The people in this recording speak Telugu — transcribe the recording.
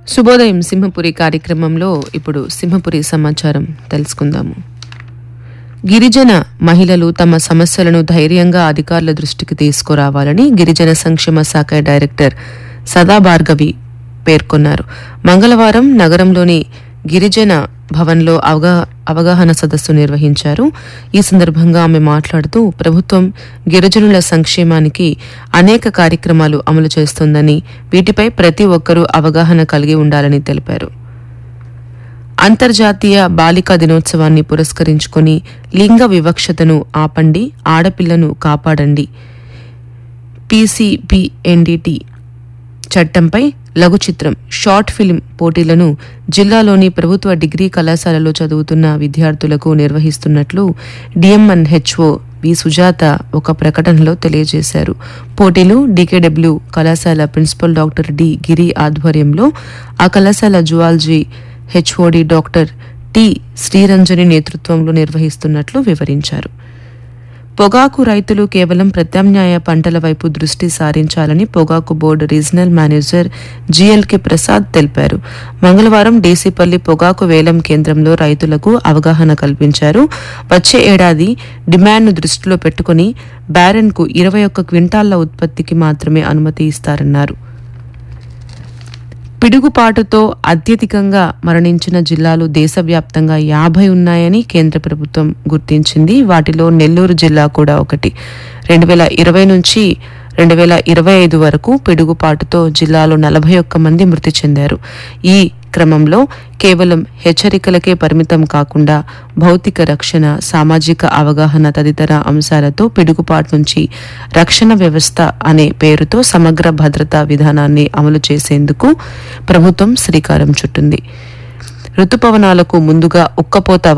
శుభోదయం సింహపురి కార్యక్రమంలో ఇప్పుడు సింహపురి సమాచారం తెలుసుకుందాము గిరిజన మహిళలు తమ సమస్యలను ధైర్యంగా అధికారుల దృష్టికి తీసుకురావాలని గిరిజన సంక్షేమ శాఖ డైరెక్టర్ సదా భార్గవి పేర్కొన్నారు మంగళవారం నగరంలోని గిరిజన భవన్లో అవగా అవగాహన సదస్సు నిర్వహించారు ఈ సందర్భంగా ఆమె మాట్లాడుతూ ప్రభుత్వం గిరిజనుల సంక్షేమానికి అనేక కార్యక్రమాలు అమలు చేస్తోందని వీటిపై ప్రతి ఒక్కరూ అవగాహన కలిగి ఉండాలని తెలిపారు అంతర్జాతీయ బాలికా దినోత్సవాన్ని పురస్కరించుకొని లింగ వివక్షతను ఆపండి ఆడపిల్లను కాపాడండి పీసీబీఎన్డిటి చట్టంపై లఘు చిత్రం షార్ట్ ఫిల్మ్ పోటీలను జిల్లాలోని ప్రభుత్వ డిగ్రీ కళాశాలలో చదువుతున్న విద్యార్థులకు నిర్వహిస్తున్నట్లు డిఎంఎన్హెచ్ఓ వి సుజాత ఒక ప్రకటనలో తెలియజేశారు పోటీలు డీకేడబ్ల్యూ కళాశాల ప్రిన్సిపల్ డాక్టర్ డి గిరి ఆధ్వర్యంలో ఆ కళాశాల zoology HOD doctor T Sriranjani నేతృత్వంలో నిర్వహిస్తున్నట్లు వివరించారు పొగాకు రైతులు కేవలం ప్రత్యామ్నాయ పంటల వైపు దృష్టి సారించాలని పొగాకు board regional manager GLK Prasad తెలిపారు మంగళవారం డీసీపల్లి పొగాకు వేలం కేంద్రంలో రైతులకు అవగాహన కల్పించారు వచ్చే ఏడాది డిమాండ్ను దృష్టిలో పెట్టుకుని బ్యారెన్కు ఇరవై ఒక్క క్వింటాళ్ల ఉత్పత్తికి మాత్రమే అనుమతి ఇస్తారన్నారు పిడుగుపాటుతో అత్యధికంగా మరణించిన జిల్లాలు దేశవ్యాప్తంగా యాభై ఉన్నాయని కేంద్ర ప్రభుత్వం గుర్తించింది వాటిలో నెల్లూరు జిల్లా కూడా ఒకటి రెండు వేల ఇరవై నుంచి రెండు వేల ఇరవై ఐదు వరకు పిడుగుపాటుతో జిల్లాలో నలభై ఒక్క మంది మృతి చెందారు ఈ క్రమంలో కేవలం హెచ్చరికలకే పరిమితం కాకుండా భౌతిక రక్షణ సామాజిక అవగాహన తదితర అంశాలతో పిడుగుపాటు నుంచి రక్షణ వ్యవస్థ అనే పేరుతో సమగ్ర భద్రతా విధానాన్ని అమలు చేసేందుకు ప్రభుత్వం శ్రీకారం చుట్టింది రుతుపవనాలకు ముందుగా ఉక్కపోత